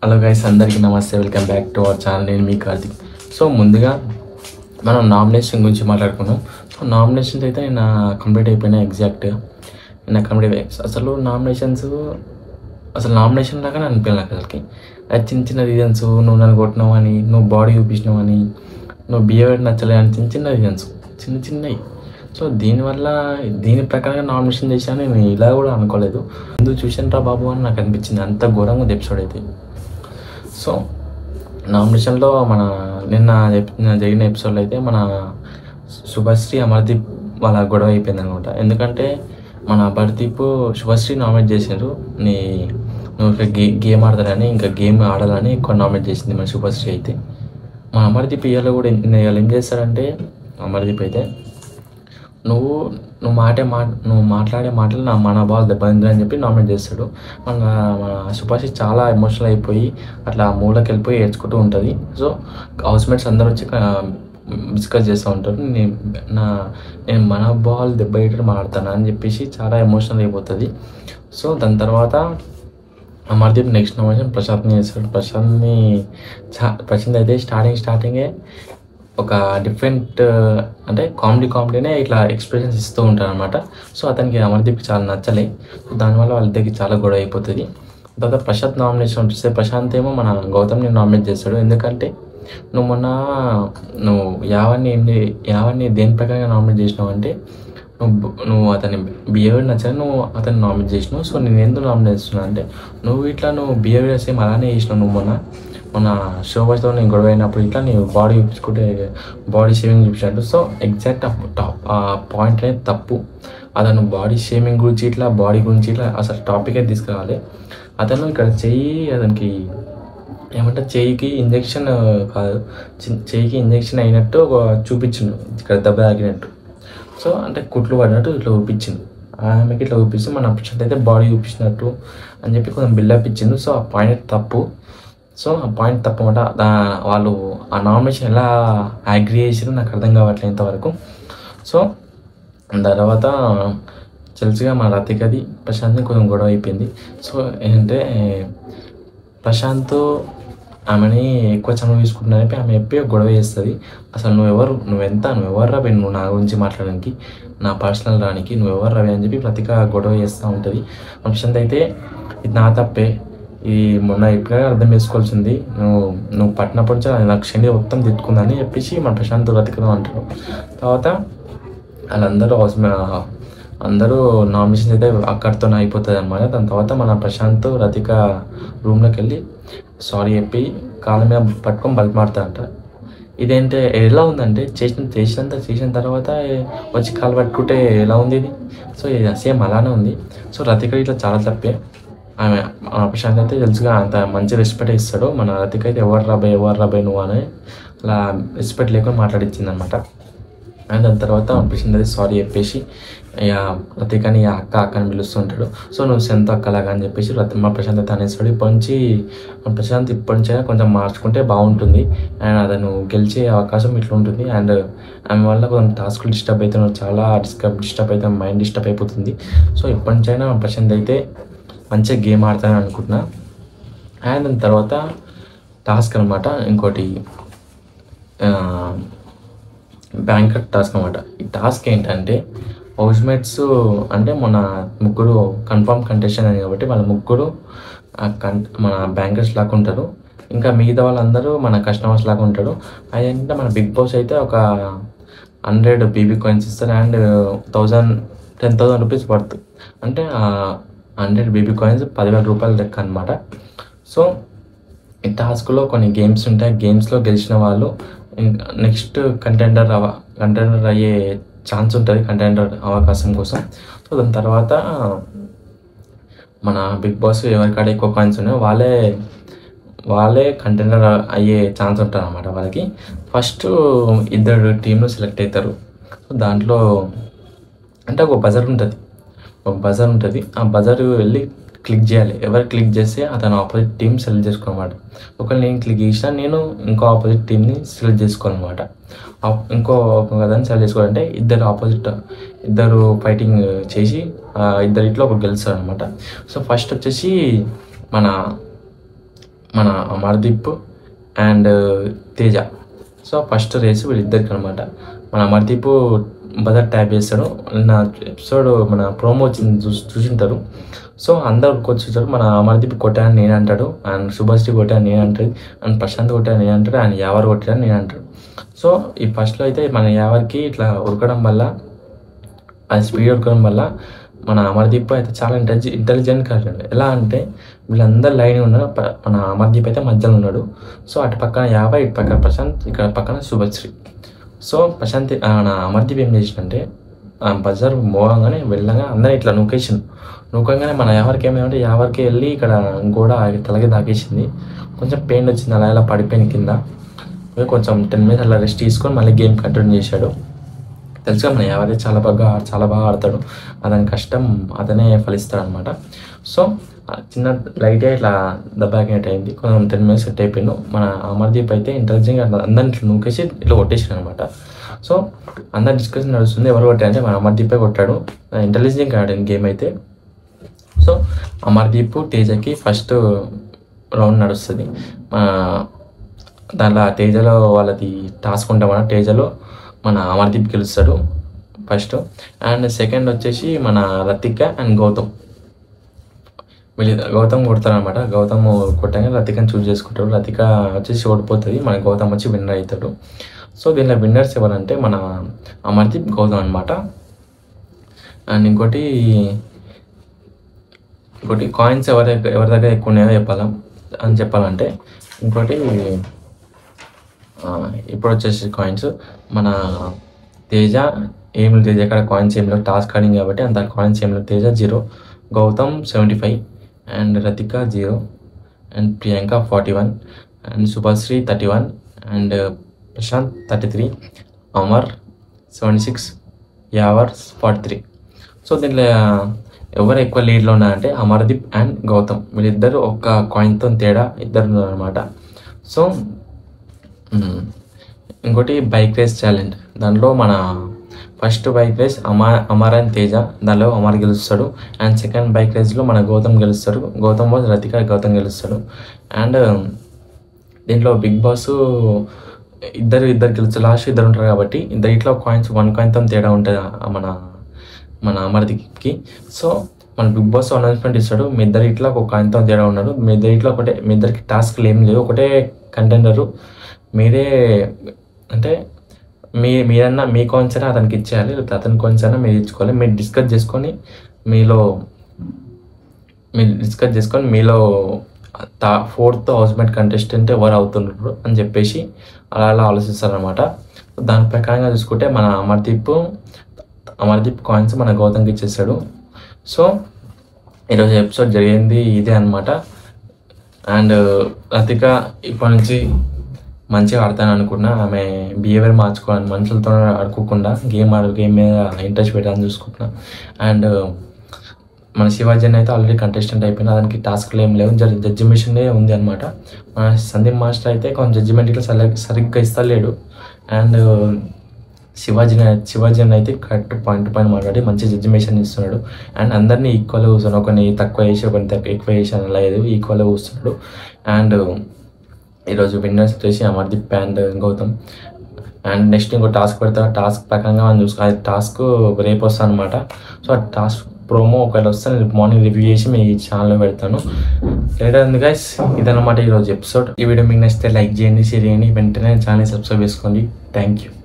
Hello guys అందరికీ నమస్తే welcome back to our channel నేను మీ కార్తిక్ సో ముందుగా మనం నామినేషన్ గురించి మాట్లాడుకున్నాం సో నామినేషన్స్ అయితే నేను కంప్లీట్ అయిపోయినాయి ఎగ్జాక్ట్గా నిన్న కంప్లీట్ అయిపోయాయి అసలు నామినేషన్స్ అసలు నామినేషన్ లాగా అనిపించాలి నాకు అసలుకి అది చిన్న చిన్న రీజన్స్ నువ్వు నన్ను కొట్టినావు అని నువ్వు బాడీ చూపించినావు అని నువ్వు బిహేవియర్ నచ్చలేదు అని చిన్న చిన్న రీజన్స్ చిన్న చిన్నవి సో దీనివల్ల దీని ప్రకారంగా నామినేషన్ చేశాను నేను ఇలా కూడా అనుకోలేదు ముందు చూసాను రా బాబు అని నాకు అనిపించింది అంత ఘోరంగా ఉంది ఎపిసోడ్ అయితే సో నామినేషన్లో మన నిన్న చెప్పిన జరిగిన ఎపిసోడ్లో అయితే మన శుభశ్రీ అమర్దీప్ వాళ్ళ గొడవ అయిపోయింది అనమాట ఎందుకంటే మన అమర్దీప్ శుభశ్రీ నామినేట్ చేశారు నీ నువ్వు ఇక్కడ గే గేమ్ ఆడతారని ఇంకా గేమ్ ఆడాలని ఎక్కువ నామినేట్ చేసింది మన శుభశ్రీ అయితే మన అమర్దీప్ ఇవాళ కూడా ఇవాళ ఏం చేస్తారంటే అమర్దీప్ అయితే నువ్వు నువ్వు మాటే మాట నువ్వు మాట్లాడే మాటలు నా మన బాల్ దెబ్బతింది అని చెప్పి నామినేట్ చేస్తాడు మన మన సుభాష్ చాలా ఎమోషనల్ అయిపోయి అట్లా మూలకి వెళ్ళిపోయి ఏడ్చుకుంటూ ఉంటుంది సో హౌస్ మేట్స్ అందరూ వచ్చి డిస్కస్ చేస్తూ ఉంటారు నేను నా నేను మన బాల్ దెబ్బ ఇటు మాడతాను అని చెప్పేసి చాలా ఎమోషనల్ అయిపోతుంది సో దాని తర్వాత అమర్దీప్ నెక్స్ట్ నామినేషన్ ప్రశాంత్ని చేస్తాడు ప్రశాంత్ని చా ప్రశాంత్ అయితే స్టార్టింగ్ స్టార్టింగే ఒక డిఫరెంట్ అంటే కామెడీ కామెడీనే ఇట్లా ఎక్స్ప్రెషన్స్ ఇస్తూ ఉంటారు అనమాట సో అతనికి అమర్దీప్ చాలా నచ్చలే సో దానివల్ల వాళ్ళిద్దరికి చాలా గొడవ అయిపోతుంది తర్వాత ప్రశాంత్ నామినేషన్ వస్తే ప్రశాంత్ ఏమో మన గౌతమ్ని నామినేట్ చేస్తాడు ఎందుకంటే నువ్వు మొన్న నువ్వు యావన్ని ఏంటి యావన్ని దేని ప్రకారంగా నామినేట్ చేసినావు అంటే నువ్వు నువ్వు అతని బిహేవియర్ నచ్చని నువ్వు అతన్ని నామినేట్ చేసినావు సో నేను ఎందుకు నామినేట్ చేస్తున్నా అంటే నువ్వు ఇట్లా నువ్వు బిహేవియర్ సేమ్ అలానే చేసినావు నువ్వు మొన్న మన షోబాస్తో నేను గొడవ అయినప్పుడు ఇట్లా నీ బాడీ చూపించుకుంటే బాడీ షేవింగ్ చూపించాడు సో ఎగ్జాక్ట్ టాప్ ఆ పాయింట్ అనేది తప్పు అతను బాడీ షేమింగ్ గురించి ఇట్లా బాడీ గురించి ఇట్లా అసలు టాపికే తీసుకురావాలి అతను ఇక్కడ చెయ్యి అతనికి ఏమంటే చెయ్యికి ఇంజెక్షన్ కాదు చి- చెయ్యికి ఇంజెక్షన్ అయినట్టు ఒక చూపించిండు ఇక్కడ దెబ్బ తాకినట్టు సో అంటే కుట్లు పడినట్టు ఇట్లా చూపించింది ఆమెకి ఇట్లా చూపిస్తే మన ప్రశాంత్ అయితే బాడీ చూపించినట్టు అని చెప్పి కొంచెం బిల్డప్ ఇచ్చిండు సో ఆ పాయింట్ తప్పు సో ఆ పాయింట్ తప్పమాట దా- వాళ్ళు ఆ నామినేషన్ ఎలా అగ్రి చేసారో నాకు అర్థం కావట్లేదు ఇంతవరకు సో తర్వాత తెలుసుగా మా రతికది ప్రశాంత్ని కొంచెం గొడవ అయిపోయింది సో ఏంటంటే ప్రశాంత్ ఆమెని ఎక్కువ చనువు తీసుకుంటున్నా చెప్పి ఆమె చెప్పి గొడవ చేస్తుంది అసలు నువ్వెవరు నువ్వెంత నువ్వెవరు రవి నువ్వు నా గురించి మాట్లాడడానికి నా పర్సనల్ రానికి నువ్వెవరు రవి అని చెప్పి ప్రతిక గొడవ చేస్తూ ఉంటుంది మన ప్రశాంత్ అయితే ఇది నా తప్పే ఈ మొన్న ఇప్పుడే అర్థం చేసుకోవాల్సింది నువ్వు నువ్వు పట్టినప్పటి నుంచి నాకు శని మొత్తం తిట్టుకుందని చెప్పేసి మన ప్రశాంత్ రతికలో అంటారు తర్వాత వాళ్ళందరూ హౌస్ మే- అందరూ నామినేషన్ అయితే అక్కడితో అయిపోతుంది అనమాట దాని తర్వాత మన ప్రశాంత్ రతిక రూమ్లోకి వెళ్ళి సారీ చెప్పి కాళ్ళ మీద పట్టుకొని బలిమాడతారంట ఇదేంటే ఎలా ఉందంటే చేసిన చేసినంత చేసిన తర్వాత వచ్చి కాలు పట్టుకుంటే ఎలా ఉంది ఇది సో ఇది సేమ్ అలానే ఉంది సో రతిక ఇట్లా చాలా తప్పే ఆమె ఆ ప్రశాంత్ అయితే తెలుసుగా అంత మంచి రెస్పెక్ట్ ఇస్తాడు మన రతిక అయితే ఎవరు రాబాయ్ ఎవరు రాబాయ్ నువ్వు అని అలా రెస్పెక్ట్ లేకుండా మాట్లాడిచ్చింది అనమాట అండ్ దాని తర్వాత ప్రశాంత్ అయితే సారీ చెప్పేసి ఇక రతికని ఇక అక్క అక్క అని పిలుస్తుంటాడు సో నువ్వు సెంత అక్కలాగా అని చెప్పేసి రతి మా ప్రశాంత్ అయితే అనేస్తాడు ఇప్పటి నుంచి మన ప్రశాంత్ ఇప్పటి నుంచి అయినా కొంచెం మార్చుకుంటే బాగుంటుంది అండ్ అతను గెలిచే అవకాశం ఇట్లా ఉంటుంది అండ్ ఆమె వల్ల కొంచెం టాస్క్లు డిస్టర్బ్ అవుతున్నాడు చాలా డిస్టర్బ్ డిస్టర్బ్ అయితే మైండ్ డిస్టర్బ్ అయిపోతుంది సో ఇప్పటి నుంచి అయినా ప్రశాంత్ అయితే మంచిగా గేమ్ ఆడతానని అనుకుంటున్నా అండ్ దాని తర్వాత టాస్క్ అనమాట ఇంకోటి బ్యాంకర్ టాస్క్ అనమాట ఈ టాస్క్ ఏంటంటే హౌస్ మేట్స్ అంటే మన ముగ్గురు కన్ఫర్మ్ కంటెస్టెంట్ అని కాబట్టి వాళ్ళ ముగ్గురు ఆ కన్ మన బ్యాంకర్స్ లాగా ఉంటారు ఇంకా మిగతా వాళ్ళందరూ మన కస్టమర్స్ లాగా ఉంటారు అదేంటంటే మన బిగ్ బాస్ అయితే ఒక హండ్రెడ్ బీబీ కాయిన్స్ ఇస్తారు and thousand ten thousand rupees worth అంటే హండ్రెడ్ బీబీ కాయిన్స్ పదివేల రూపాయల లెక్క అనమాట సో ఈ టాస్క్లో కొన్ని గేమ్స్ ఉంటాయి గేమ్స్లో గెలిచిన వాళ్ళు ఇంకా నెక్స్ట్ కంటెండర్ అవ కంటెండర్ అయ్యే ఛాన్స్ ఉంటుంది కంటెండర్ అవకాశం కోసం సో దాని తర్వాత మన బిగ్ బాస్ ఎవరికాడ ఎక్కువ కాయిన్స్ ఉన్నాయో వాళ్ళే వాళ్ళే కంటెండర్ అయ్యే ఛాన్స్ ఉంటుంది అనమాట వాళ్ళకి ఫస్ట్ ఇద్దరు టీంలు సెలెక్ట్ అవుతారు సో దాంట్లో అంటే ఒక బజర్ ఉంటుంది ఒక బజర్ ఉంటుంది ఆ బజర్ వెళ్ళి క్లిక్ చేయాలి ఎవరు క్లిక్ చేస్తే అతను ఆపోజిట్ టీం సెలెక్ట్ చేసుకోనమాట ఒకవేళ నేను క్లిక్ చేసినా నేను ఇంకో ఆపోజిట్ టీంని సెలెక్ట్ చేసుకోవాలన్నమాట ఆప్- ఇంకో అతను సెలెక్ట్ చేసుకోవాలంటే ఇద్దరు ఆపోజిట్ ఇద్దరు ఫైటింగ్ చేసి ఆ ఇద్దరిట్లో ఒకరు గెలుస్తారు అనమాట సో ఫస్ట్ వచ్చేసి మన మన Amardeep and Teja so first race వీళ్ళిద్దరికి అనమాట మన అమర్దీప్ బజార్ ట్యాప్ చేస్తాడు నా ఎపిసోడ్ మన ప్రోమో వచ్చింది చూసి చూసింటారు సో అందరు కూర్చుంటారు మన అమర్దీప్ కొట్టాడని నేను అంటాడు అండ్ సుభాష్టి కొట్టాడని నేను అంటాడు అండ్ ప్రశాంత్ కొట్టాడని నేను అంటాడు అండ్ యావర్ కొట్టాడని నేను అంటాడు సో ఈ ఫస్ట్లో అయితే మన యావర్కి ఇట్లా ఉరకడం వల్ల అది స్పీడ్ ఉరకడం వల్ల మన అమర్దీప్ అయితే చాలా ఇంటెలిజె ఇంటెలిజెంట్ కాదు ఎలా అంటే వీళ్ళందరూ లైన్ ఉన్నారు ప- మన అమర్దీప్ అయితే మధ్యలో ఉన్నాడు సో అటు పక్కన యాభై ఇటు పక్కన ప్రశాంత్ ఇక్కడ పక్కన శుభశ్రీ సో ప్రశాంత్ ఆ, మన అమర్దీప్ ఏం చేసిందంటే ఆ బజార్ మోగంగానే వెళ్ళగా అందరూ ఇట్లా నూకేసిండు నూకంగానే మన ఎవరికి ఏమైందంటే ఎవరికి వెళ్ళి ఇక్కడ గోడ తలకి తాకేసింది కొంచెం పెయిన్ వచ్చింది అలా ఇలా పడిపోయింది కింద ఇక కొంచెం టెన్ మినిట్స్ అలా రెస్ట్ తీసుకొని మళ్ళీ గేమ్ కంటిన్యూ చేశాడు తెలుసుగా మన ఎవరైతే చాలా బాగా చాలా బాగా ఆడతాడు అతని కష్టం అతనే ఫలిస్తాడు అనమాట సో ఆ చిన్న లైట్ ఇట్లా దెబ్బకినట్టు అయింది కొంచెం టెన్ మినిట్స్ సెట్ అయిపోయిండు మన అమర్దీప్ అయితే ఇంటెలిజెంట్గా అందరిని ఇట్లా నూకేసి ఇట్లా కొట్టేసాడు అనమాట సో అందరు డిస్కషన్ నడుస్తుంది ఎవరు కొట్టారంటే మన అమర్దీపే కొట్టాడు ఇంటెలిజెంట్గా ఆడింది గేమ్ అయితే సో అమర్దీప్ తేజకి ఫస్ట్ రౌండ్ నడుస్తుంది దాంట్లో ఆ తేజలో వాళ్ళది టాస్క్ ఉంటామన్న తేజలో మన అమర్దీప్ గెలుస్తాడు ఫస్ట్ అండ్ సెకండ్ వచ్చేసి మన రతిక అండ్ గౌతమ్ వీళ్ళు గౌతమ్ కొడతారు అనమాట గౌతమ్ కొట్టగానే రతికని చూస్ చేసుకుంటాడు రతిక వచ్చేసి ఓడిపోతుంది మన గౌతమ్ వచ్చి విన్నర్ అవుతాడు సో దీనిలో విన్నర్స్ ఎవరంటే మన అమర్దీప్ గౌతమ్ అనమాట అండ్ ఇంకోటి ఇంకోటి కాయిన్స్ ఎవరి ఎవరి దగ్గర ఎక్కువ ఉన్నాయో చెప్పాలా అని చెప్పాలంటే ఇంకోటి ఆ, ఇప్పుడు వచ్చేసి కాయిన్స్ మన తేజ ఏం లేదు తేజ అక్కడ కాయిన్స్ ఏం లేవు టాస్క్ ఆడింగ్ కాబట్టి అంత కాయిన్స్ ఏం లేవు Teja zero Gautam seventy five and Rathika zero and Priyanka forty one and Subhashree thirty one and Prashanth thirty three Amar seventy six Yawar forty three so దీంట్లో ఎవరు ఎక్కువ లీడ్లో ఉన్నారంటే అమర్దీప్ అండ్ గౌతమ్ వీళ్ళిద్దరు ఒక కాయిన్తో తేడా ఇద్దరు ఉన్నారనమాట సో మ్మ్. ఇంకోటి బైక్ రేస్ ఛాలెంజ్ దాంట్లో మన first bike race Amar Amar and Teja దానిలో అమర్ గెలుస్తాడు అండ్ సెకండ్ బైక్ రేస్లో మన గౌతమ్ గెలుస్తాడు గౌతమ్ బాస్ రతిక గౌతమ్ గెలుస్తాడు అండ్ దీంట్లో బిగ్ బాస్ ఇద్దరు ఇద్దరు గెలుస్తారు లాస్ట్ ఇద్దరు ఉంటారు కాబట్టి ఇద్దరు ఇట్లా కాయిన్స్ వన్ కాయిన్తో తేడా ఉంటుంది ఆ మన మన అమర్దికి సో మన బిగ్ బాస్ అనౌన్స్మెంట్ ఇస్తాడు మీ ఇద్దరు ఇట్లా ఒక కాయిన్తో తేడా ఉన్నాడు మీ ఇద్దరు ఇట్లా ఒకటే మీ ఇద్దరికి టాస్క్లు ఏం లేవు ఒకటే కంటెండరు మీరే అంటే మీ మీరన్నా మీ కాయిన్స్ అయినా అతనికి ఇచ్చేయాలి లేకపోతే అతని కాయిన్స్ అయినా మీరు ఇచ్చుకోవాలి మీరు డిస్కస్ చేసుకొని మీలో మీరు డిస్కస్ చేసుకొని మీలో తా ఫోర్త్ హౌస్మేట్ కంటెస్టెంట్ ఎవరు అవుతున్నారు అని చెప్పేసి అలా అలా ఆలోచిస్తారనమాట దాని ప్రకారంగా చూసుకుంటే మన అమర్దీప్ అమర్దీప్ కాయిన్స్ మన గౌతమ్కి ఇచ్చేస్తాడు సో ఈరోజు ఎపిసోడ్ జరిగింది ఇదే అనమాట అండ్ రతిక ఇప్పటి నుంచి మంచిగా ఆడతాను అనుకున్నా ఆమె బిహేవియర్ మార్చుకోవాలని మనుషులతో ఆడుకోకుండా గేమ్ ఆడు గేమ్ మీద ఇంట్రెస్ట్ పెట్టాలని చూసుకుంటున్నా అండ్ మన శివాజీ అయితే ఆల్రెడీ కంటెస్టెంట్ అయిపోయినా దానికి టాస్క్లు ఏం లేవు జడ్ జడ్జిమెంటే ఉంది అనమాట మన సందీప్ మాస్టర్ అయితే కొంచెం జడ్జిమెంట్ ఇట్లా సరి సరిగ్గా ఇస్తలేడు అండ్ శివాజీని శివాజీని అయితే కరెక్ట్ పాయింట్ పైన మాట్లాడి మంచి జడ్జిమేషన్ ఇస్తున్నాడు అండ్ అందరినీ ఈక్వల్గా కూర్చున్నాడు ఒకరిని తక్కువ చేసి ఒకరిని తక్కువ ఎక్కువ చేసి అలా లేదు ఈక్వల్గా కూర్చున్నాడు అండ్ ఈరోజు విన్నర్స్ వచ్చేసి Amardeep and Gautam and next ఇంకో టాస్క్ పెడతారు టాస్క్ ప్రకారంగా మనం చూసుకో అది టాస్క్ రేపు వస్తాను అనమాట సో ఆ టాస్క్ ప్రోమో ఒకవేళ వస్తే నేను మార్నింగ్ రివ్యూ చేసి మీ ఛానల్లో పెడతాను లేదా ఉంది గైస్ ఇదన్నమాట ఈరోజు ఎపిసోడ్ ఈ వీడియో మీకు నచ్చితే లైక్ చేయండి షేర్ చేయండి వెంటనే ఛానల్ సబ్స్క్రైబ్ చేసుకోండి థ్యాంక్ యూ